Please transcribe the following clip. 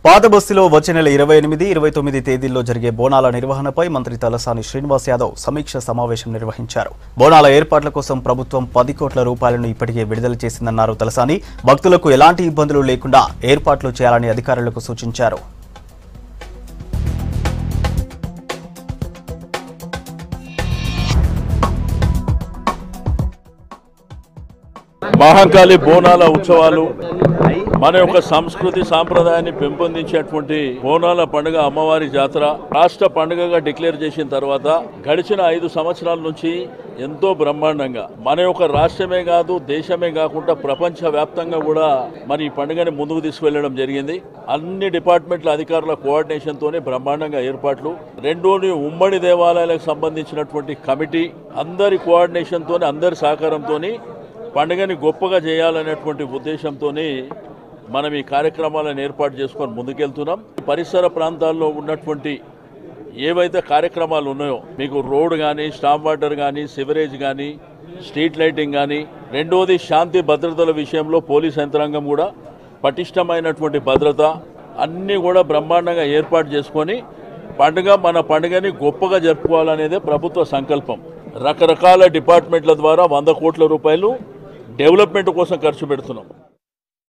పాత బస్తీలో వచ్చే నెల ఇరవై ఎనిమిది ఇరవై తొమ్మిది తేదీల్లో జరిగే బోనాల నిర్వహణపై మంత్రి తలసాని శ్రీనివాస్ యాదవ్ సమీక్ష సమావేశం నిర్వహించారు బోనాల ఏర్పాట్ల కోసం ప్రభుత్వం పది కోట్ల రూపాయలను ఇప్పటికే విడుదల చేసిందన్నారు తలసాని భక్తులకు ఎలాంటి ఇబ్బందులు లేకుండా ఏర్పాట్లు చేయాలని అధికారులకు సూచించారు మహాకాళి బోనాల ఉత్సవాలు మన యొక్క సంస్కృతి సాంప్రదాయాన్ని పెంపొందించేటువంటి బోనాల పండుగ అమ్మవారి జాతర రాష్ట్ర పండుగగా డిక్లేర్ చేసిన తర్వాత గడిచిన ఐదు సంవత్సరాల నుంచి ఎంతో బ్రహ్మాండంగా మన యొక్క రాష్ట్రమే కాదు దేశమే కాకుండా ప్రపంచ వ్యాప్తంగా కూడా మన ఈ పండుగని ముందుకు తీసుకువెళ్ళడం జరిగింది అన్ని డిపార్ట్మెంట్ల అధికారుల కోఆర్డినేషన్ తోనే బ్రహ్మాండంగా ఏర్పాట్లు రెండోని ఉమ్మడి దేవాలయాలకు సంబంధించినటువంటి కమిటీ అందరి కోఆర్డినేషన్ తోని అందరి సహకారంతోని పండుగని గొప్పగా చేయాలనేటువంటి ఉద్దేశంతోనే మనం ఈ కార్యక్రమాలను ఏర్పాటు చేసుకొని ముందుకెళ్తున్నాం పరిసర ప్రాంతాల్లో ఉన్నటువంటి ఏవైతే కార్యక్రమాలు ఉన్నాయో మీకు రోడ్ కానీ స్టామ్ వాటర్ కానీ సివరేజ్ కానీ స్ట్రీట్ లైటింగ్ కానీ రెండోది శాంతి భద్రతల విషయంలో పోలీస్ యంత్రాంగం కూడా పటిష్టమైనటువంటి భద్రత అన్నీ కూడా బ్రహ్మాండంగా ఏర్పాటు చేసుకొని పండుగ మన పండుగని గొప్పగా జరుపుకోవాలనేదే ప్రభుత్వ సంకల్పం రకరకాల డిపార్ట్మెంట్ల ద్వారా వంద కోట్ల రూపాయలు డెవలప్మెంట్ కోసం ఖర్చు పెడుతున్నాం